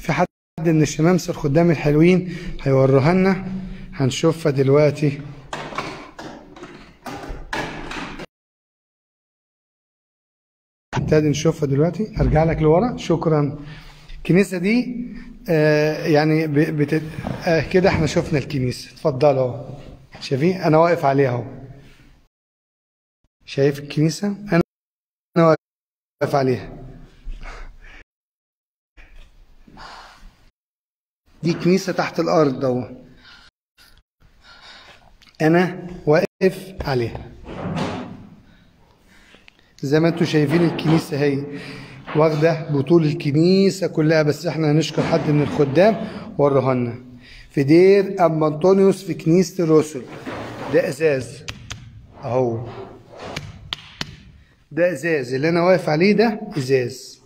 في حد من الشمامسة الخدام الحلوين هيوروها لنا هنشوفها دلوقتي نبتدي نشوفها دلوقتي ارجع لك لورا شكرا الكنيسه دي آه يعني ب- بت... آه كده احنا شفنا الكنيسه اتفضلوا اهو شايفين انا واقف عليها اهو شايف الكنيسه انا انا واقف عليها دي كنيسه تحت الارض اهو انا واقف عليها زي ما انتم شايفين الكنيسة هي واخدة بطول الكنيسة كلها بس احنا هنشكر حد من الخدام وروها لنا في دير أم أنطونيوس في كنيسة الرسل ده إزاز أهو ده إزاز اللي أنا واقف عليه ده إزاز